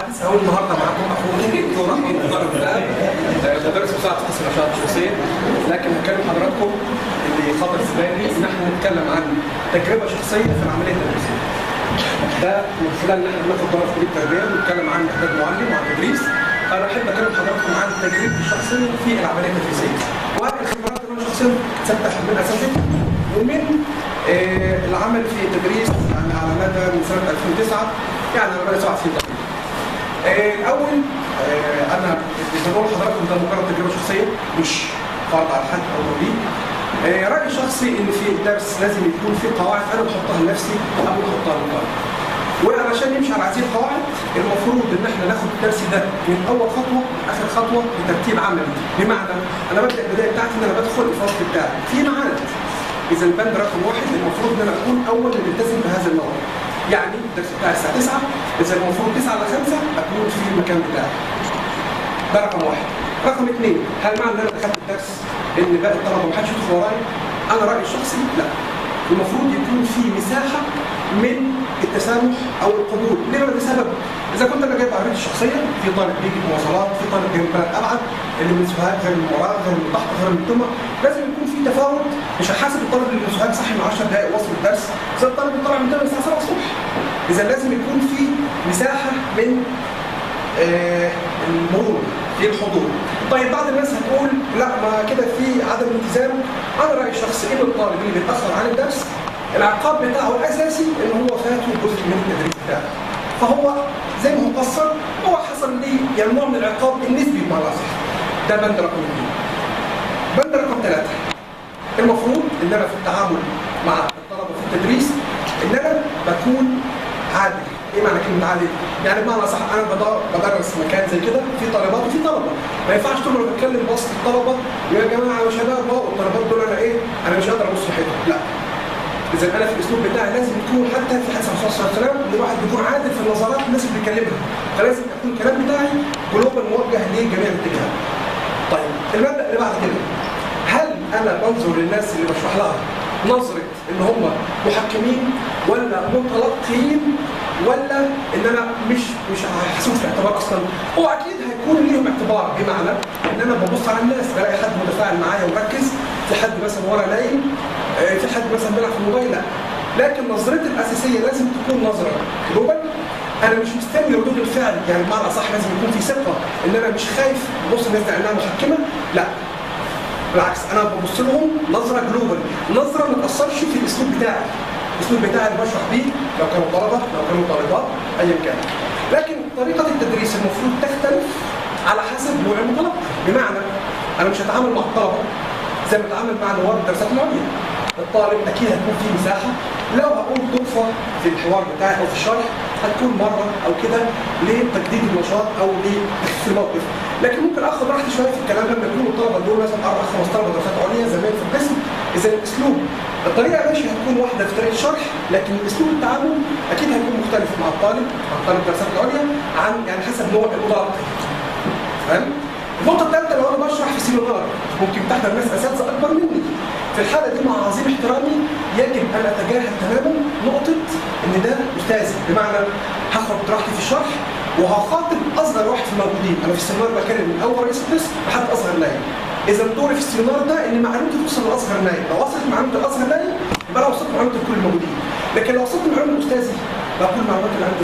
الحديث هقول النهارده معاكم اخوكم دكتور احمد مدرب الان مدرس مساعد في قسم الاشعه الشخصيه لكن هكلم حضراتكم اللي خاطر في بالي ان احنا نتكلم عن تجربه شخصيه في العمليه التدريسيه. ده من خلال ان احنا بناخد دورة في كليه التربيه ونتكلم عن اعداد معلم وعن تدريس انا احب اكلم حضراتكم عن تجربتي الشخصيه في العمليه التدريسيه. وهذه الخبرات اللي انا شخصيا اكتسبتها من اساتذتي ومن آه، العمل في التدريس يعني على مدى من سنه 2009 يعني على مدى سبع سنين تقريبا. آه، الاول آه، انا اللي بقول لحضراتكم ده مجرد تجربه شخصيه مش فرض على حد او تطبيق آه، رايي شخصي ان في الدرس لازم يكون في قواعد انا بحطها لنفسي قبل ما احطها للطالب وعلشان نمشي على هذه القواعد المفروض ان احنا ناخد الدرس ده من اول خطوه لاخر خطوه بترتيب عملي بمعنى انا ببدا البدايه بتاعتي ان انا بدخل الفصل بتاعي في ميعاد اذا البند رقم واحد المفروض ان انا اكون اول اللي ملتزم بهذا النوع يعني الدرس بتاعي الساعه 9 اذا المفروض 9 ل 5 اكون في المكان بتاعي ده رقم واحد رقم اثنين هل معنى ان انا دخلت الدرس ان باقي الطلبه ما حدش يدخل ورايا انا رايي الشخصي لا المفروض يكون في مساحه من التسامح او القبول ليه بقى لسبب اذا كنت انا جايب عربيتي الشخصيه في طالب بيجي بمواصلات في طالب جاي من بلد ابعد اللي من سوهاج غير من وراء غير من تحت غير من تمه لازم يكون في تفاوت مش هحاسب الطالب اللي من سوهاج صحي من 10 دقائق وصل الدرس زي الطالب اللي طالع من تمه الساعه 7 الصبح اذا لازم يكون في مساحه من آه، المرور في الحضور طيب بعض الناس هتقول لا ما كده في عدم التزام انا رايي الشخصي ان الطالب اللي بيتاخر عن الدرس العقاب بتاعه الاساسي ان هو فاته جزء من التدريس بتاعه فهو زي ما هو قصر هو حصل ليه يعني نوع من العقاب النسبي بمعنى اصح ده بند رقم اثنين بند رقم ثلاثه المفروض ان انا في التعامل مع الطلبه في التدريس ان انا بكون عادل ايه معنى كلمه عادل؟ يعني بمعنى صح انا بدر- بدرس مكان زي كده في طالبات وفي طلبه ما ينفعش طول ما أنا بتكلم وسط الطلبه يا جماعه يا شباب اهو الطلبات دول انا ايه انا مش قادر ابص ناحيتهم لا اذا انا في الاسلوب بتاعي لازم يكون حتى في حديث الرسول صلى الله عليه وسلم ان الواحد بيكون عادل في النظرات الناس اللي بيكلمها فلازم يكون الكلام بتاعي جلوبال موجه لجميع الاتجاهات طيب المبدا اللي بعد كده هل انا بنظر للناس اللي بشرح لها نظره ان هم محكمين ولا متلقين ولا ان انا مش مش هحسبه في الاعتبار اصلا هو اكيد هيكون ليهم اعتبار بمعنى ان انا ببص على الناس بلاقي حد متفاعل معايا ومركز في حد مثلا ورا نايم آه، في حد مثلا بيلعب في الموبايل لا لكن نظرتي الاساسيه لازم تكون نظره جلوبال انا مش مستني ردود الفعل يعني بمعنى صح لازم يكون في ثقه ان انا مش خايف ببص الناس دي انها محكمه لا بالعكس انا ببص لهم نظره جلوبال نظره ما تاثرش في الاسلوب بتاعي الاسلوب بتاعي اللي بشرح بيه لو كانوا طلبه لو كانوا طالبات ايا كان لكن طريقه التدريس المفروض تختلف على حسب نوع المتلقي بمعنى انا مش هتعامل مع الطلبه زي ما بتعامل مع نواب الدراسات العليا الطالب اكيد هتكون فيه مساحه لو هقول طرفه في الحوار بتاعي او في الشرح هتكون مره او كده لتجديد النشاط او لتخفيف الموقف لكن ممكن اخد راحتي شويه في الكلام لما يكونوا الطلبه دول مثلا اربع خمس طلبه دراسات عليا زمان في القسم اذا الاسلوب الطريقه ماشي هتكون واحده في طريقه الشرح لكن اسلوب التعامل اكيد هيكون مختلف مع الطالب مع طالب الدراسات العليا عن يعني حسب نوع المتلقي فاهم؟ النقطة الثالثة لو أنا بشرح في سيمينار ممكن تحضر ناس أساتذة أكبر مني. في الحالة دي مع عظيم احترامي يجب أن أتجاهل تماما نقطة إن ده أستاذي بمعنى هاخد راحتي في الشرح وهخاطب أصغر واحد في الموجودين، أنا في السيمينار بتكلم من أول رئيس القسم لحد أصغر نايم. إذا دوري في السيمينار ده إن معلومتي توصل لأصغر نايم، لو وصلت معلومتي لأصغر نايم يبقى أنا وصلت معلومتي لكل الموجودين. لكن لو وصلت معلومة أستاذي بقول معلومات اللي عندي